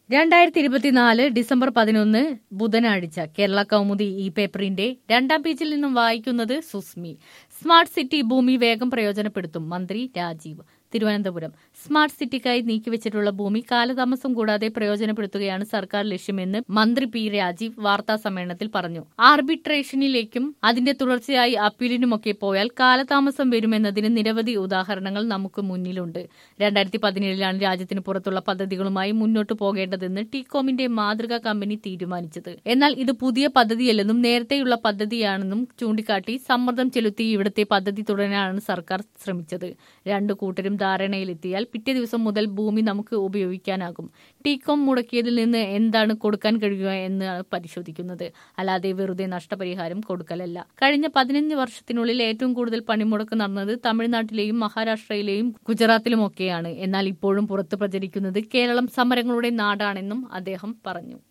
രണ്ടായിരത്തി ഇരുപത്തിനാല് ഡിസംബർ പതിനൊന്ന് ബുധനാഴ്ച കേരള കൗമുദി ഈ പേപ്പറിന്റെ രണ്ടാം പേജിൽ നിന്നും വായിക്കുന്നത് സുസ്മി സ്മാർട്ട് സിറ്റി ഭൂമി വേഗം പ്രയോജനപ്പെടുത്തും മന്ത്രി രാജീവ് തിരുവനന്തപുരം സ്മാർട്ട് സിറ്റിക്കായി നീക്കിവച്ചിട്ടുള്ള ഭൂമി കാലതാമസം കൂടാതെ പ്രയോജനപ്പെടുത്തുകയാണ് സർക്കാർ ലക്ഷ്യമെന്ന് മന്ത്രി പി രാജീവ് വാർത്താ സമ്മേളനത്തിൽ പറഞ്ഞു ആർബിട്രേഷനിലേക്കും അതിന്റെ തുടർച്ചയായി അപ്പീലിനുമൊക്കെ പോയാൽ കാലതാമസം വരുമെന്നതിന് നിരവധി ഉദാഹരണങ്ങൾ നമുക്ക് മുന്നിലുണ്ട് രണ്ടായിരത്തി പതിനേഴിലാണ് രാജ്യത്തിന് പുറത്തുള്ള പദ്ധതികളുമായി മുന്നോട്ടു പോകേണ്ടതെന്ന് ടികോമിന്റെ മാതൃകാ കമ്പനി തീരുമാനിച്ചത് എന്നാൽ ഇത് പുതിയ പദ്ധതിയല്ലെന്നും നേരത്തെയുള്ള പദ്ധതിയാണെന്നും ചൂണ്ടിക്കാട്ടി സമ്മർദ്ദം ചെലുത്തി ഇവിടുത്തെ പദ്ധതി തുടരാനാണ് സർക്കാർ ശ്രമിച്ചത് രണ്ടു കൂട്ടരും ധാരണയിലെത്തിയാൽ പിറ്റേ ദിവസം മുതൽ ഭൂമി നമുക്ക് ഉപയോഗിക്കാനാകും ടീകോം മുടക്കിയതിൽ നിന്ന് എന്താണ് കൊടുക്കാൻ കഴിയുക എന്ന് പരിശോധിക്കുന്നത് അല്ലാതെ വെറുതെ നഷ്ടപരിഹാരം കൊടുക്കലല്ല കഴിഞ്ഞ പതിനഞ്ച് വർഷത്തിനുള്ളിൽ ഏറ്റവും കൂടുതൽ പണിമുടക്ക് നടന്നത് തമിഴ്നാട്ടിലെയും മഹാരാഷ്ട്രയിലെയും ഗുജറാത്തിലുമൊക്കെയാണ് എന്നാൽ ഇപ്പോഴും പുറത്തു പ്രചരിക്കുന്നത് കേരളം സമരങ്ങളുടെ നാടാണെന്നും അദ്ദേഹം പറഞ്ഞു